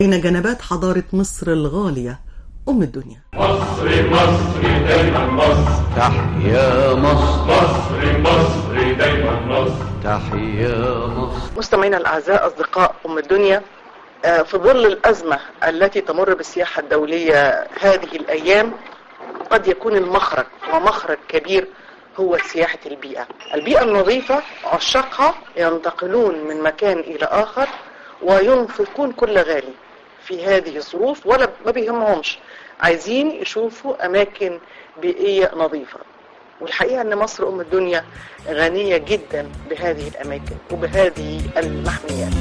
بين جنبات حضارة مصر الغالية أم الدنيا مصر مصر دايما مصر تحيا مصر مصر مصر دايما مصر تحيا مصر مستمعينا الأعزاء أصدقاء أم الدنيا آه، في ظل الأزمة التي تمر بالسياحة الدولية هذه الأيام قد يكون المخرج ومخرج كبير هو سياحة البيئة البيئة النظيفة عشاقها ينتقلون من مكان إلى آخر وينفقون كل غالي في هذه الظروف ولا ما بيهمهمش عايزين يشوفوا أماكن بيئية نظيفة والحقيقة أن مصر أم الدنيا غنية جدا بهذه الأماكن وبهذه المحميات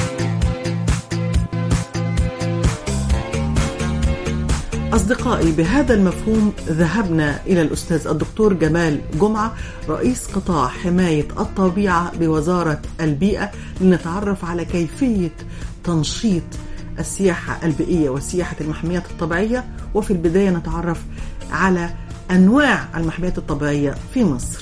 أصدقائي بهذا المفهوم ذهبنا إلى الأستاذ الدكتور جمال جمعة رئيس قطاع حماية الطبيعة بوزارة البيئة لنتعرف على كيفية تنشيط السياحة البيئية وسياحة المحميات الطبيعية وفي البداية نتعرف على أنواع المحميات الطبيعية في مصر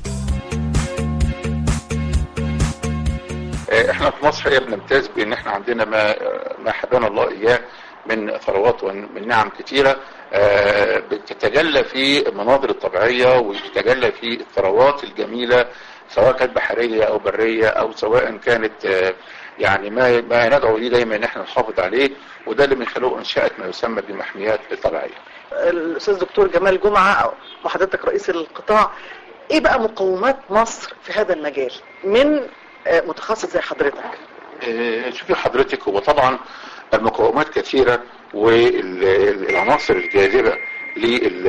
احنا في مصر هي بنمتاز بان احنا عندنا ما ما حبانا الله اياه من ثروات ومن نعم كتيرة آه، بتتجلى في المناظر الطبيعية وتتجلى في الثروات الجميلة سواء كانت بحرية او برية او سواء كانت آه، يعني ما ما ندعو ليه دايما ان احنا نحافظ عليه وده اللي من خلاله انشأت ما يسمى بالمحميات الطبيعية الأستاذ دكتور جمال جمعة وحضرتك رئيس القطاع إيه بقى مقومات مصر في هذا المجال من آه، متخصص زي حضرتك آه، شوفي حضرتك هو طبعا المقومات كثيرة والعناصر الجاذبة لل-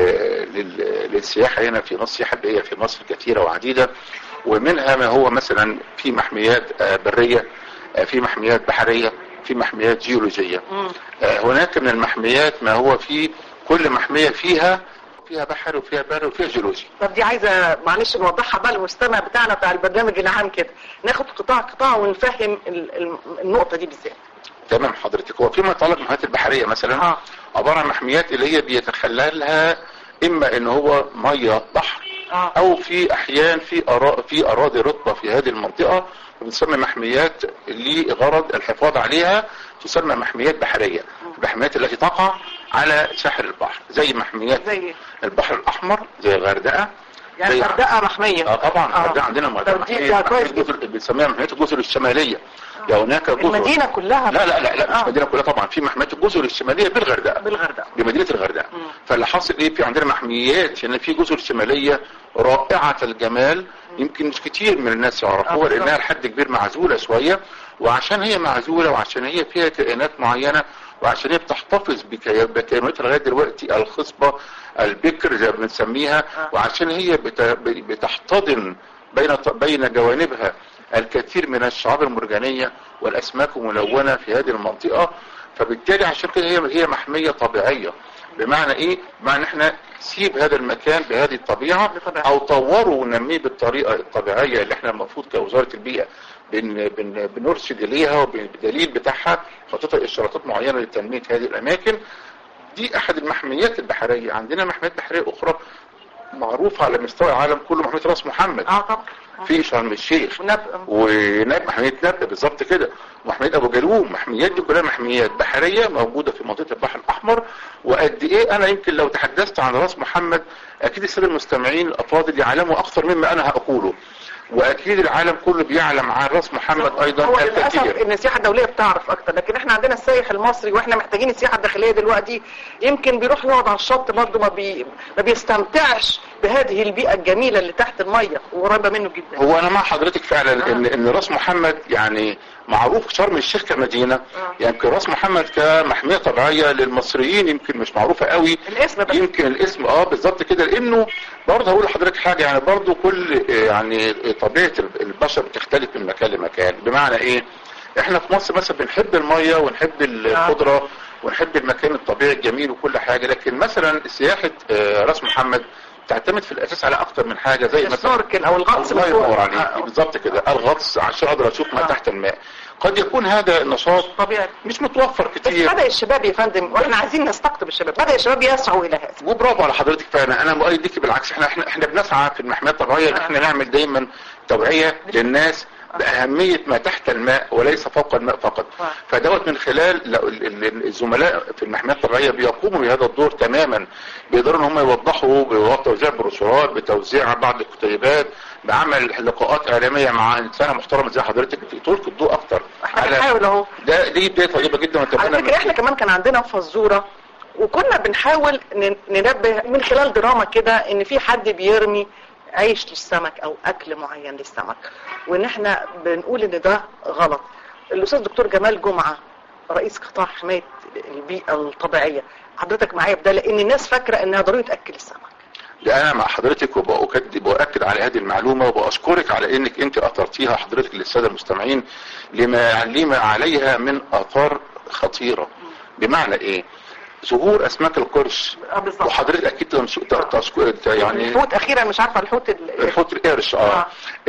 لل- للسياحة هنا في مصر السياحة البيئية في مصر كثيرة وعديدة ومنها ما هو مثلا في محميات آه، برية آه، في محميات بحرية في محميات جيولوجية آه، هناك من المحميات ما هو في كل محمية فيها فيها بحر وفيها بر وفيها جيولوجي طب دي عايزة معلش نوضحها بقى للمستمع بتاعنا بتاع البرنامج العام كده ناخد قطاع قطاع ونفهم ال- ال- النقطة دي بالذات تمام حضرتك هو فيما يتعلق بالمحميات البحريه مثلا آه. عباره عن محميات اللي هي بيتخللها اما ان هو ميه بحر آه. او في احيان في أرا في اراضي رطبه في هذه المنطقه بتسمى محميات لغرض الحفاظ عليها تسمى محميات بحريه المحميات التي تقع على ساحل البحر زي محميات زي البحر الاحمر زي الغردقه يعني زي الغردقه محمية اه طبعا آه. الغردقه عندنا طب دي محمية- ده محمية كويس الجزر بنسميها محميات الجزر الشماليه يا هناك جزر المدينة كلها لا لا لا لا مش آه. المدينه كلها طبعا في محميات الجزر الشماليه بالغردقه بالغردقة بمدينه الغردقه فاللي حاصل ايه في عندنا محميات يعني في جزر شماليه رائعه الجمال يمكن مش كتير من الناس آه، يعرفوها بالظبط. لانها لحد كبير معزوله شويه وعشان هي معزوله وعشان هي فيها كائنات معينه وعشان هي بتحتفظ بكي- بكياناتها لغايه دلوقتي الخصبه البكر زي ما بنسميها وعشان هي بت- بتحتضن بين بين جوانبها الكثير من الشعاب المرجانيه والاسماك الملونه في هذه المنطقه فبالتالي عشان كده هي هي محميه طبيعيه بمعنى ايه؟ بمعنى احنا سيب هذا المكان بهذه الطبيعه بطبيعة. او طوره ونميه بالطريقه الطبيعيه اللي احنا المفروض كوزاره البيئه بن بن بنرشد اليها وبالدليل بتاعها خطتها اشارات معينه لتنميه هذه الاماكن دي احد المحميات البحريه عندنا محميات بحريه اخرى معروفه على مستوى العالم كله محميه راس محمد اه طبعا في شرم الشيخ ونبقى ونبقى محمية نبقى بالظبط كده محمية ابو جالوم محميات دي كلها محميات بحرية موجودة في منطقة البحر الاحمر وقد ايه انا يمكن لو تحدثت عن راس محمد اكيد السادة المستمعين الافاضل يعلموا اكثر مما انا هاقوله واكيد العالم كله بيعلم عن راس محمد ايضا هو للاسف الكثير ان السياحه الدوليه بتعرف اكتر لكن احنا عندنا السائح المصري واحنا محتاجين السياحه الداخليه دلوقتي يمكن بيروح يقعد على الشط برضه ما بي ما بيستمتعش بهذه البيئه الجميله اللي تحت الميه وقريبه منه جدا هو انا مع حضرتك فعلا ان ان راس محمد يعني معروف شرم الشيخ كمدينه يمكن راس محمد كمحميه طبيعيه للمصريين يمكن مش معروفه قوي الاسم بس يمكن الاسم اه بالظبط كده لانه برضه هقول لحضرتك حاجه يعني برضه كل آه، يعني طبيعه البشر بتختلف من مكان لمكان بمعنى ايه؟ احنا في مصر مثلا بنحب الميه ونحب الخضره ونحب المكان الطبيعي الجميل وكل حاجه لكن مثلا سياحه آه، راس محمد تعتمد في الاساس على اكتر من حاجه زي مثلا السنوركل او الغطس الله من فوق. ينور عليك آه، بالظبط كده الغطس عشان اقدر اشوف ما تحت الماء قد يكون هذا النشاط طبيعي مش متوفر بس كتير بدا الشباب يا فندم واحنا عايزين نستقطب الشباب بدا الشباب يسعوا الى هذا وبرافو على حضرتك فعلا انا مؤيد ليكي بالعكس احنا احنا احنا بنسعى في المحميات الطبيعيه ان احنا نعمل دايما توعيه للناس باهميه ما تحت الماء وليس فوق الماء فقط آه. فدوت من خلال لو ال- ال- الزملاء في المحميات الطبيعيه بيقوموا بهذا الدور تماما بيقدروا ان هم يوضحوا بتوزيع بروشورات بتوزيع بعض الكتيبات بعمل لقاءات اعلاميه مع انسانه محترمه زي حضرتك تلقي الضوء اكتر احنا بنحاول اهو ده دي بدايه طيبه جدا على واتمنى فكرة احنا كمان كان عندنا فزورة وكنا بنحاول ن- ننبه من خلال دراما كده ان في حد بيرمي عيش للسمك او اكل معين للسمك وان احنا بنقول ان ده غلط الاستاذ دكتور جمال جمعة رئيس قطاع حماية البيئة الطبيعية حضرتك معايا بده لان الناس فاكرة انها ضروري تاكل السمك ده انا مع حضرتك وبأكد باكد على هذه المعلومه وباشكرك على انك انت اثرتيها حضرتك للساده المستمعين لما لما عليها من اثار خطيره بمعنى ايه ظهور اسماك القرش اه بالظبط وحضرتك اكيد تنش- ت- تذكر- يعني الحوت اخيرا مش عارفة الحوت ال- الحوت القرش اه, آه.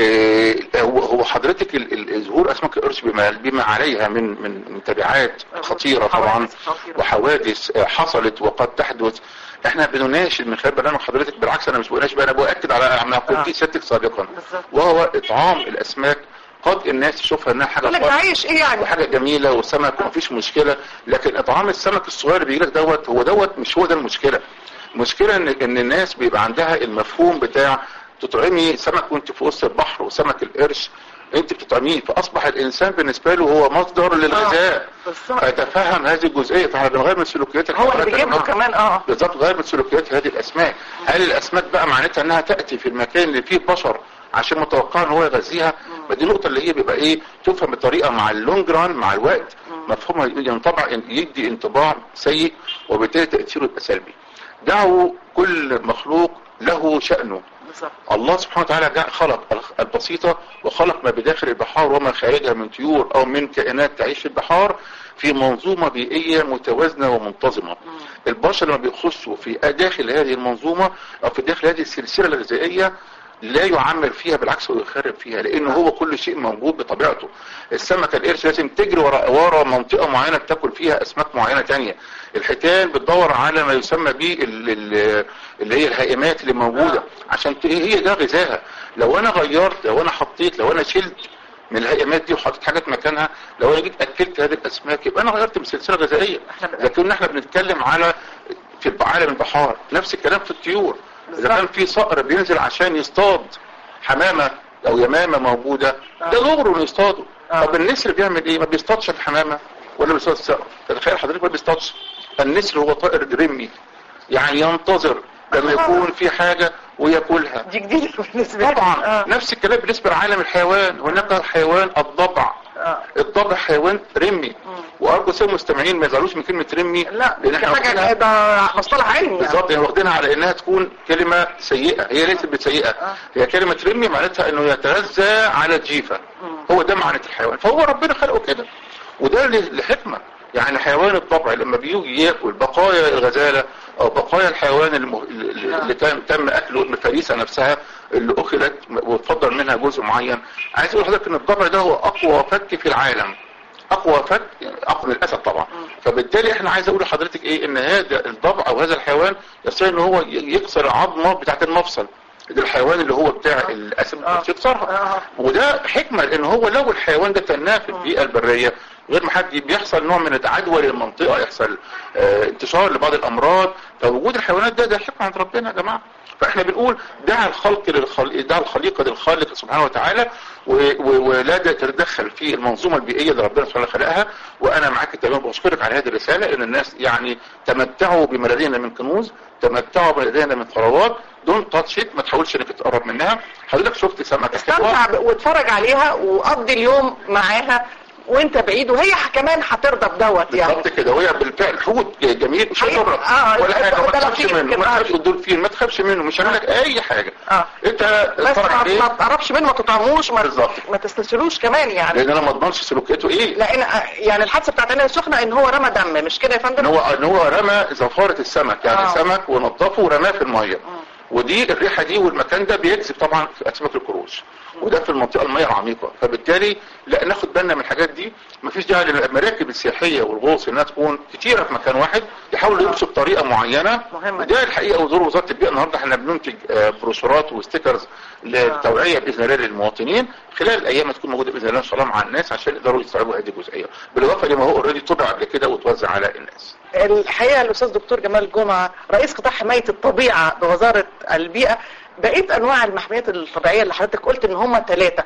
آه هو هو حضرتك ال- ال- ظهور اسماك القرش بما بما عليها من من من تبعات خطيره طبعا حوادث خطيرة. وحوادث آه، حصلت وقد تحدث احنا بنناشد من خلال برنامج حضرتك بالعكس انا مش بناشد انا باكد على ما قلت آه. سيادتك سابقا بالظبط. وهو اطعام الاسماك قد الناس تشوفها انها حاجه يقول لك فرح عايش ايه يعني وحاجه جميله وسمك ومفيش مشكله لكن اطعام السمك الصغير اللي بيجيلك دوت هو دوت مش هو ده المشكله المشكله ان ان الناس بيبقى عندها المفهوم بتاع تطعمي سمك وانت في وسط البحر وسمك القرش انت بتطعميه فاصبح الانسان بالنسبه له هو مصدر للغذاء بالظبط. فتفهم هذه الجزئيه فاحنا بنغير من سلوكيات هو اللي الحيوانات يا بيجيب له جماعة. كمان اه بالظبط غير من سلوكيات هذه الاسماك هل الاسماك بقى معناتها انها تاتي في المكان اللي فيه بشر عشان متوقع ان هو يغذيها ما دي النقطه اللي هي بيبقى ايه تفهم بطريقه مع اللونج ران مع الوقت مفهومها ينطبع يدي انطباع سيء وبالتالي تاثيره يبقى سلبي دعوا كل مخلوق له شانه بالظبط الله سبحانه وتعالى جاء خلق الخ- البسيطة وخلق ما بداخل البحار وما خارجها من طيور او من كائنات تعيش في البحار في منظومة بيئية متوازنة ومنتظمة البشر لما بيخشوا في داخل هذه المنظومة او في داخل هذه السلسلة الغذائية لا يعمر فيها بالعكس هو يخرب فيها لان هو كل شيء موجود بطبيعته السمكة القرش لازم تجري ورا ورا منطقة معينة بتاكل فيها اسماك معينة تانية الحيتان بتدور على ما يسمى به ال- ال- اللي هي الهائمات اللي موجودة عشان ت- هي ده غذاها لو انا غيرت لو انا حطيت لو انا شلت من الهائمات دي وحطيت حاجات مكانها لو انا جيت اكلت هذه الاسماك يبقى انا غيرت من سلسله غذائيه لكن احنا بنتكلم على في عالم البحار نفس الكلام في الطيور اذا كان في صقر بينزل عشان يصطاد حمامه او يمامه موجوده ده دغره انه يصطاده طب النسر بيعمل ايه ما بيصطادش الحمامه ولا بيصطاد الصقر تخيل حضرتك ما بيصطادش النسر هو طائر رمي يعني ينتظر لما يكون في حاجه وياكلها دي جديدة بالنسبة لي طبعا آه. نفس الكلام بالنسبه لعالم الحيوان هناك حيوان الضبع آه. الضبع حيوان رمي وارجو سيد المستمعين ما يزعلوش من كلمه رمي لا لان دي احنا حاجة واخدينها- ده مصطلح علمي يعني. بالظبط يعني واخدينها على انها تكون كلمه سيئه هي ليست بسيئه هي كلمه رمي معناتها انه يتغذى على الجيفه هو ده معنى الحيوان فهو ربنا خلقه كده وده ل- لحكمه يعني حيوان الضبع لما بيجي ياكل بقايا الغزاله او بقايا الحيوان المه... اللي تم, تم اكله الفريسه نفسها اللي اكلت وتفضل منها جزء معين عايز اقول لحضرتك ان الضبع ده هو اقوى فك في العالم اقوى فك يعني اقوى من الاسد طبعا فبالتالي احنا عايز اقول لحضرتك ايه ان هذا الضبع او هذا الحيوان يستطيع ان هو ي- يكسر العظمه بتاعت المفصل ده الحيوان اللي هو بتاع الاسد آه. يكسرها وده حكمه لان هو لو الحيوان ده تناه في البيئه البريه غير ما حد بيحصل نوع من العدوى للمنطقه يحصل آه انتشار لبعض الامراض فوجود الحيوانات ده ده حكمه عند ربنا يا جماعه فاحنا بنقول دع الخلق للخلق دع الخليقه للخالق سبحانه وتعالى و- و- ولا تتدخل في المنظومه البيئيه اللي ربنا سبحانه وتعالى خلقها وانا معاك تماما بشكرك على هذه الرساله ان الناس يعني تمتعوا بما لدينا من كنوز تمتعوا بما لدينا من ثروات دون تاتشيت ما تحاولش انك تقرب منها حضرتك شفت سمكه استمتع ب- واتفرج عليها وقضي اليوم معاها وانت بعيد وهي ح- كمان هترضى بدوت يعني بالظبط كده وهي بالفعل حوت جميل مش حقيقي. هيضرك آه، ولا حاجه ما ده تخافش لطيف منه كده. ما تخافش الدولفين ما تخافش منه مش هيعمل لك اي حاجه اه انت بس اتفرج ما عليه ما تقربش منه ما تطعموش ما, بالظبط. ما تستسلوش كمان يعني لان انا ما اضمنش سلوكياته ايه لان يعني الحادثه بتاعت العين السخنه ان هو رمى دم مش كده يا ان فندم هو ان هو رمى زفاره السمك يعني آه. سمك ونظفه ورماه في الميه ودي الريحه دي والمكان ده بيجذب طبعا في اسماك القروش وده في المنطقه الميه العميقه فبالتالي لا ناخد بالنا من الحاجات دي مفيش داعي للمراكب السياحيه والغوص انها تكون كتيره في مكان واحد يحاولوا يمشوا بطريقه معينه مهمة. وده الحقيقه ودور وزاره البيئه النهارده احنا بننتج آه، بروشورات وستيكرز للتوعيه باذن الله للمواطنين خلال الايام هتكون موجوده باذن الله ان شاء الله مع الناس عشان يقدروا يستوعبوا هذه الجزئيه بالاضافه لما هو اوريدي طبع قبل كده وتوزع على الناس الحقيقه الاستاذ دكتور جمال جمعه رئيس قطاع حمايه الطبيعه بوزاره البيئه بقيت انواع المحميات الطبيعيه اللي حضرتك قلت ان هم ثلاثه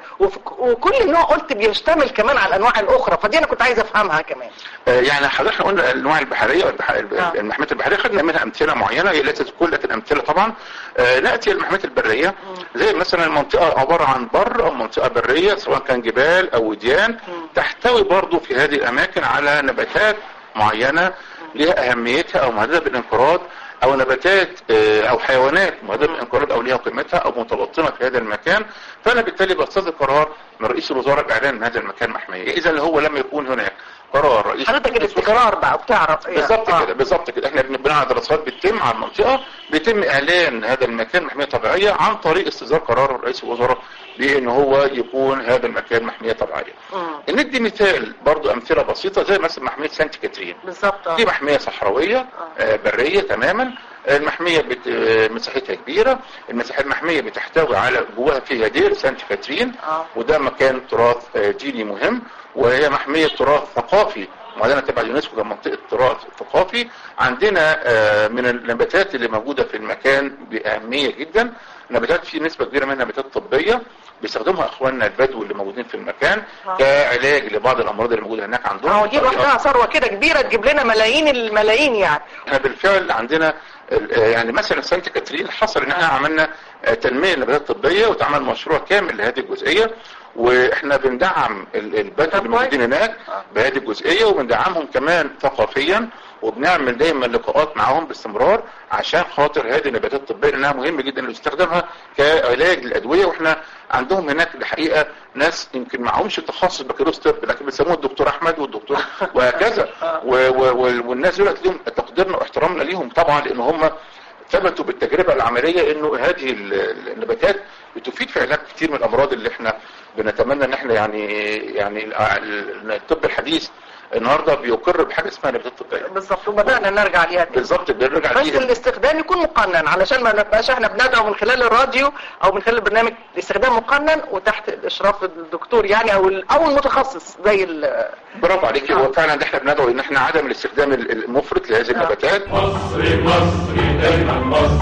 وكل نوع قلت بيشتمل كمان على الانواع الاخرى فدي انا كنت عايزه افهمها كمان آه، يعني حضرتك قلنا الانواع البحريه والبح- آه. المحميات البحريه خدنا منها امثله معينه هي ليست كل لكن امثله طبعا آه، ناتي المحميات البريه زي مثلا منطقه عباره عن بر او منطقه بريه سواء كان جبال او وديان تحتوي برضو في هذه الاماكن على نباتات معينه لها اهميتها او مهدده بالانقراض او نباتات آه، او حيوانات مهدده بالانقراض او ليها قيمتها او متوطنه في هذا المكان فانا بالتالي بصدر قرار من رئيس الوزراء باعلان ان هذا المكان محميه اذا هو لم يكون هناك قرار رئيس حضرتك الاستقرار بقى بتعرف يعني. بالظبط آه. كده بالظبط كده احنا بنبني على دراسات بتتم على المنطقه بيتم اعلان هذا المكان محميه طبيعيه عن طريق استصدار قرار رئيس الوزراء بان هو يكون هذا المكان محميه طبيعيه. مم. ندي مثال برضو امثله بسيطه زي مثلا محميه سانت كاترين. بالظبط آه. دي محميه صحراويه آه، بريه تماما المحميه بت... آه، مساحتها كبيره المساحه المحميه بتحتوي على جواها فيها دير سانت كاترين آه. وده مكان تراث آه، ديني مهم وهي محميه تراث ثقافي معلنه تبع اليونسكو كمنطقه تراث ثقافي عندنا آه، من النباتات اللي موجوده في المكان باهميه جدا نباتات في نسبه كبيره منها نباتات طبيه بيستخدمها اخواننا البدو اللي موجودين في المكان آه. كعلاج لبعض الامراض اللي موجوده هناك عندهم اه دي لوحدها ثروه كده كبيره تجيب لنا ملايين الملايين يعني احنا بالفعل عندنا ال- آه، يعني مثلا سانت كاترين حصل ان احنا عملنا آه، تنميه للنباتات الطبيه واتعمل مشروع كامل لهذه الجزئيه واحنا بندعم ال- البدو طب اللي موجودين هناك بهذه الجزئيه وبندعمهم كمان ثقافيا وبنعمل دايما لقاءات معاهم باستمرار عشان خاطر هذه النباتات الطبيه لانها مهم جدا استخدامها كعلاج للادويه واحنا عندهم هناك الحقيقه ناس يمكن معهمش تخصص بكالوريوس طب لكن بيسموه الدكتور احمد والدكتور وهكذا و- و- وال- والناس دول لهم تقديرنا واحترامنا ليهم طبعا لان هم ثبتوا بالتجربه العمليه انه هذه ال- النباتات بتفيد في علاج كتير من الامراض اللي احنا بنتمنى ان احنا يعني يعني ال- ال- الطب الحديث النهارده بيقر بحاجه اسمها نباتات طبيه بالظبط وبدانا نرجع ليها تاني. بالظبط بنرجع بس ليها الاستخدام يكون مقنن علشان ما نبقاش احنا بندعو من خلال الراديو او من خلال البرنامج استخدام مقنن وتحت اشراف الدكتور يعني او ال- او المتخصص زي ال- برافو عليك هو فعلا ده احنا بندعو ان احنا عدم الاستخدام ال- المفرط لهذه النباتات مصر مصر دايما مصر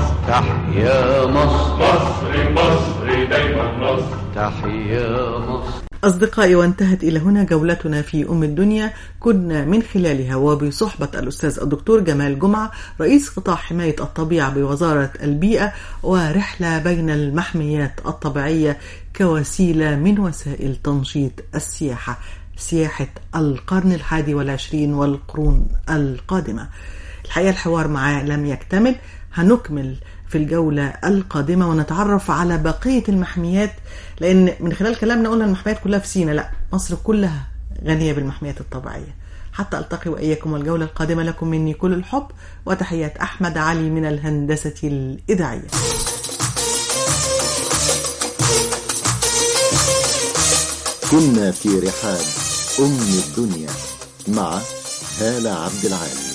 تحيا مصر مصر مصر دايما مصر تحيا مصر أصدقائي وانتهت إلى هنا جولتنا في أم الدنيا كنا من خلالها وبصحبة الأستاذ الدكتور جمال جمعة رئيس قطاع حماية الطبيعة بوزارة البيئة ورحلة بين المحميات الطبيعية كوسيلة من وسائل تنشيط السياحة سياحة القرن الحادي والعشرين والقرون القادمة الحقيقة الحوار معاه لم يكتمل هنكمل في الجولة القادمة ونتعرف على بقية المحميات لأن من خلال كلامنا قلنا المحميات كلها في سينا لا مصر كلها غنية بالمحميات الطبيعية حتى ألتقي وإياكم والجولة القادمة لكم مني كل الحب وتحيات أحمد علي من الهندسة الإذاعية كنا في رحاب أم الدنيا مع هالة عبد العال